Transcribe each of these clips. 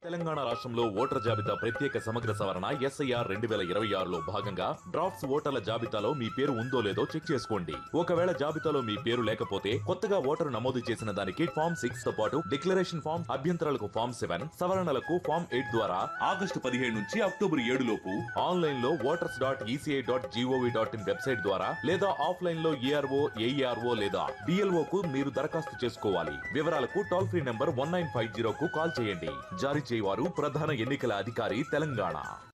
తెలంగాణ రాష్ట్రంలో ఓటర్ జాబితా ప్రత్యేక సమగ్ర సవరణ ఎస్ఐఆర్ రెండు వేల ఇరవై ఆరులో భాగంగా డ్రాఫ్ట్స్ ఓటర్ల జాబితాలో మీ పేరు ఉందో లేదో చెక్ చేసుకోండి ఒకవేళ జాబితాలో మీ పేరు లేకపోతే కొత్తగా ఓటరు నమోదు చేసిన దానికి ఫామ్ సిక్స్ తో పాటు డిక్లరేషన్ ఫామ్ అభ్యంతరాలకు ఫామ్ సెవెన్ సవరణలకు ఫామ్ ఎయిట్ ద్వారా ఆగస్టు పదిహేడు నుంచి అక్టోబర్ ఏడు లోపు ఆన్లైన్ లో voters dot ECI dot gov dot in website ద్వారా లేదా ఆఫ్లైన్ లో ఏఆర్ఓ ఏఈఆర్ఓ లేదా డిఎల్ఓ కు మీరు దరఖాస్తు చేసుకోవాలి వివరాలకు toll free number one nine five zero కు కాల్ చేయండి జారీ చేయవారు ప్రధాన ఎన్నికల అధికారి తెలంగాణ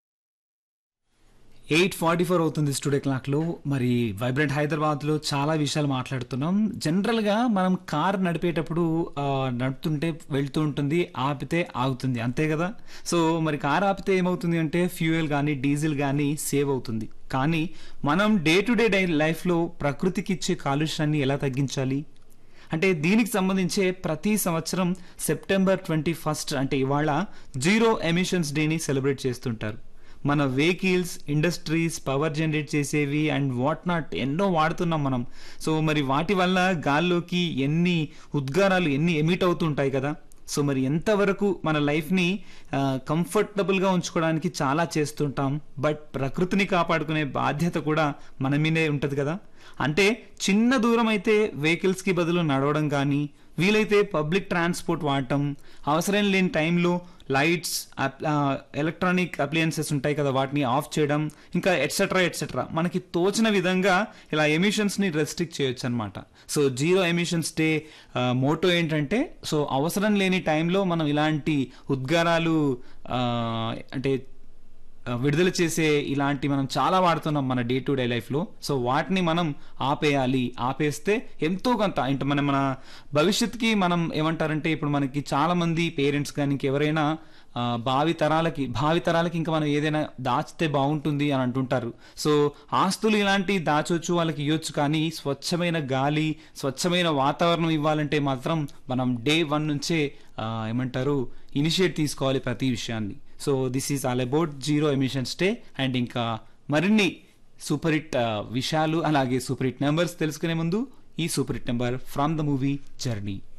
ఎయిట్ ఫార్టీ ఫోర్ అవుతుంది స్టూడియో క్లాక్లో మరి వైబ్రెంట్ హైదరాబాద్లో చాలా విషయాలు మాట్లాడుతున్నాం జనరల్గా మనం కార్ నడిపేటప్పుడు ఆ, నడుపుతుంటే వెళ్తూ ఉంటుంది ఆపితే ఆగుతుంది అంతే కదా సో మరి కార్ ఆపితే ఏమవుతుంది అంటే ఫ్యూయల్ కానీ డీజిల్ కానీ సేవ్ అవుతుంది కానీ మనం డే టు డే డై లైఫ్లో ప్రకృతికి ఇచ్చే కాలుష్యాన్ని ఎలా తగ్గించాలి అంటే దీనికి సంబంధించే ప్రతి సంవత్సరం సెప్టెంబర్ ట్వంటీ ఫస్ట్ అంటే ఇవాళ జీరో ఎమిషన్స్ డేని సెలబ్రేట్ చేస్తుంటారు మన వెహికల్స్ ఇండస్ట్రీస్ పవర్ జనరేట్ చేసేవి అండ్ వాట్ నాట్ ఎన్నో వాడుతున్నాం మనం సో మరి వాటి వల్ల గాల్లోకి ఎన్ని ఉద్గారాలు ఎన్ని ఎమిట్ అవుతుంటాయి కదా సో మరి ఎంతవరకు మన లైఫ్ని కంఫర్టబుల్గా ఉంచుకోవడానికి చాలా చేస్తుంటాం బట్ ప్రకృతిని కాపాడుకునే బాధ్యత కూడా మన మీదే ఉంటుంది కదా అంటే చిన్న దూరం అయితే వెహికల్స్కి బదులు నడవడం కానీ వీలైతే పబ్లిక్ ట్రాన్స్పోర్ట్ వాడటం అవసరం లేని టైంలో లైట్స్ ఎలక్ట్రానిక్ అప్లయన్సెస్ ఉంటాయి కదా వాటిని ఆఫ్ చేయడం ఇంకా ఎట్సెట్రా ఎట్సెట్రా మనకి తోచిన విధంగా ఇలా ఎమిషన్స్ని రెస్ట్రిక్ట్ చేయొచ్చు అనమాట so zero emissions day motto ఏంటంటే సో అవసరం లేని టైంలో మనం ఇలాంటి ఉద్గారాలు ఆ, అంటే ఆ, విడుదల చేసే ఇలాంటి మనం చాలా వాడుతున్నాం మన డే టు డే లైఫ్లో సో వాటిని మనం ఆపేయాలి ఆపేస్తే ఎంతో కొంత అంటే మన మన భవిష్యత్తుకి మనం ఏమంటారంటే ఇప్పుడు మనకి చాలా మంది పేరెంట్స్ కానీ ఇంకెవరైనా ఆ, భావి తరాలకి భావి తరాలకి ఇంకా మనం ఏదైనా దాచితే బాగుంటుంది అని అంటుంటారు సో ఆస్తులు ఇలాంటి దాచొచ్చు వాళ్ళకి ఇవ్వచ్చు కానీ స్వచ్ఛమైన గాలి స్వచ్ఛమైన వాతావరణం ఇవ్వాలంటే మాత్రం మనం డే వన్ నుంచే ఆ, ఏమంటారు ఇనిషియేట్ తీసుకోవాలి ప్రతి విషయాన్ని so this is all about zero emissions day and ఇంకా మరిన్ని సూపర్ హిట్ ఆ, విషయాలు అలాగే సూపర్ హిట్ నెంబర్స్ తెలుసుకునే ముందు ఈ super hit number from the movie journey